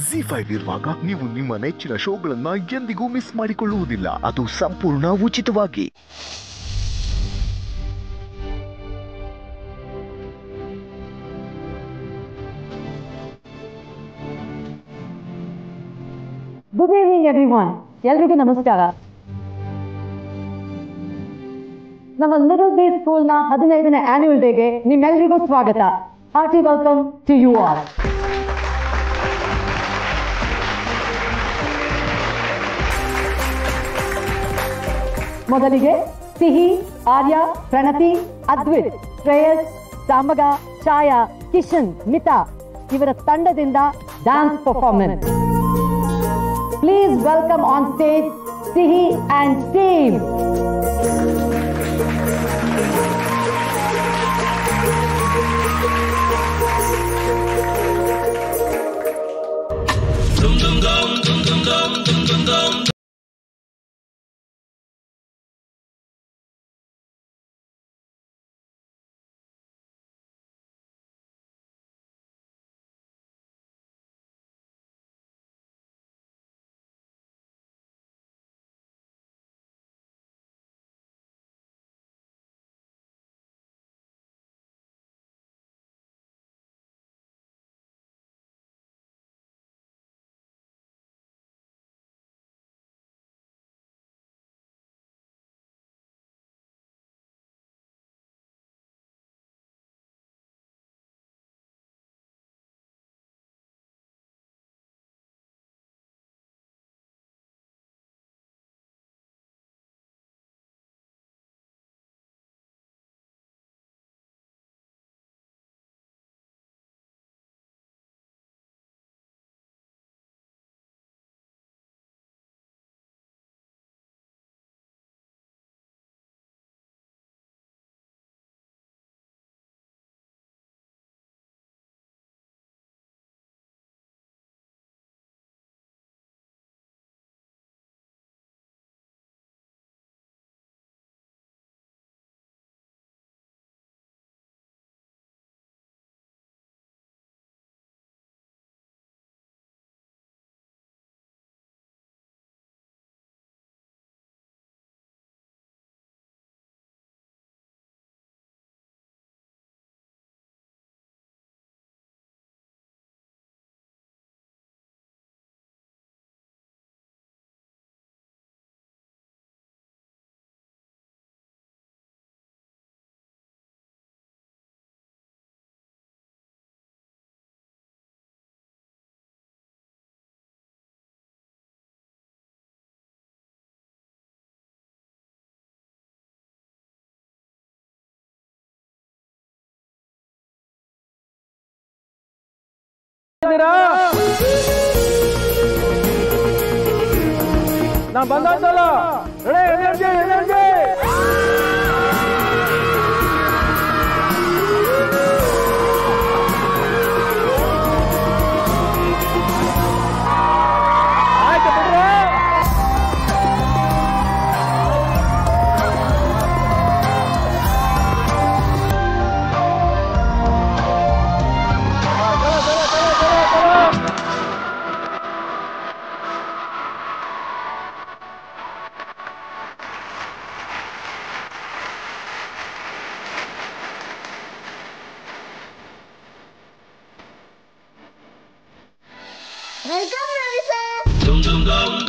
G five ಇರುವಾಗ ನೀವು ನಿಮ್ಮ ನೆಚ್ಚಿನ ಶೋಗಳನ್ನ ಎಂದಿಗೂ ಮಿಸ್ ಮಾಡಿಕೊಳ್ಳುವುದಿಲ್ಲ ಅದು ಸಂಪೂರ್ಣ ಉಚಿತವಾಗಿ ಗುಡ್ ಈವ್ನಿಂಗ್ ಎವ್ರಿವನ್ ಎಲ್ರಿಗೂ ನಮಸ್ಕಾರ ನಮ್ಮ ಲಿಟಲ್ ಬೇ ಸ್ಕೂಲ್ನ ಹದಿನೈದನೇ ಆನ್ಯುವಲ್ ಡೇಗೆ ನಿಮ್ಮೆಲ್ಲರಿಗೂ ಸ್ವಾಗತ hearty welcome to you all ಮೊದಲಿಗೆ ಸಿಹಿ ಆರ್ಯ ಪ್ರಣತಿ ಅದ್ವಿತ್ ಶ್ರೇಯಸ್ ಸಾಮಗ ಛಾಯಾ ಕಿಶನ್ ಮಿತಾ ಇವರ ತಂಡದಿಂದ dance performance Please welcome on stage Sihi and team. ನಾ ಬಂದಾಯ್ತಲ್ಲ ಎನರ್ಜಿ ಎನರ್ಜಿ ಆಯ್ತು ಬಿಡ್ರಿ Welcome, Ravi sir.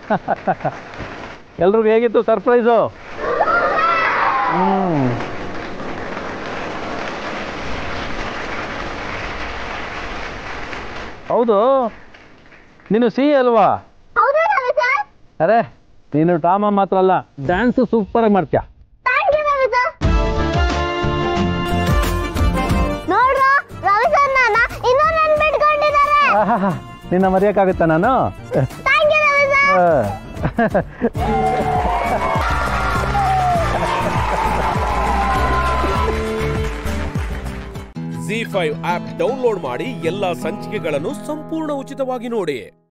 ಎಲ್ರಿಗೂ ಹೇಗಿತ್ತು ಸರ್ಪ್ರೈಸು ಹ್ಞೂ ಹೌದು ನೀನು ಸಿ ಅಲ್ವಾ ಹೌದು ರವಿ ಸರ್ ಅರೆ ನೀನು ಡ್ರಾಮಾ ಮಾತ್ರ ಅಲ್ಲ ಡ್ಯಾನ್ಸು ಸೂಪರಾಗಿ ಮಾಡ್ತೀಯ ಥ್ಯಾಂಕ್ ಯು ರವಿ ಸರ್ ನೋಡ್ರ ರವಿ ಸರ್ ನನ್ನ ಇನ್ನೂ ನೆನ್ಪಿಟ್ಕೊಂಡಿದ್ದಾರೆ ಆಹಾಹಾ, ನಿನ್ನ ಮರೆಯೋಕ್ಕಾಗುತ್ತಾ ನಾನು ಥ್ಯಾಂಕ್ ಯು ರವಿ ಸರ್ ಆ. ಜಿ ಫೈವ್ ಆಪ್ ಡೌನ್ಲೋಡ್ ಮಾಡಿ ಎಲ್ಲಾ ಸಂಚಿಕೆಗಳನ್ನು ಸಂಪೂರ್ಣ ಉಚಿತವಾಗಿ ನೋಡಿ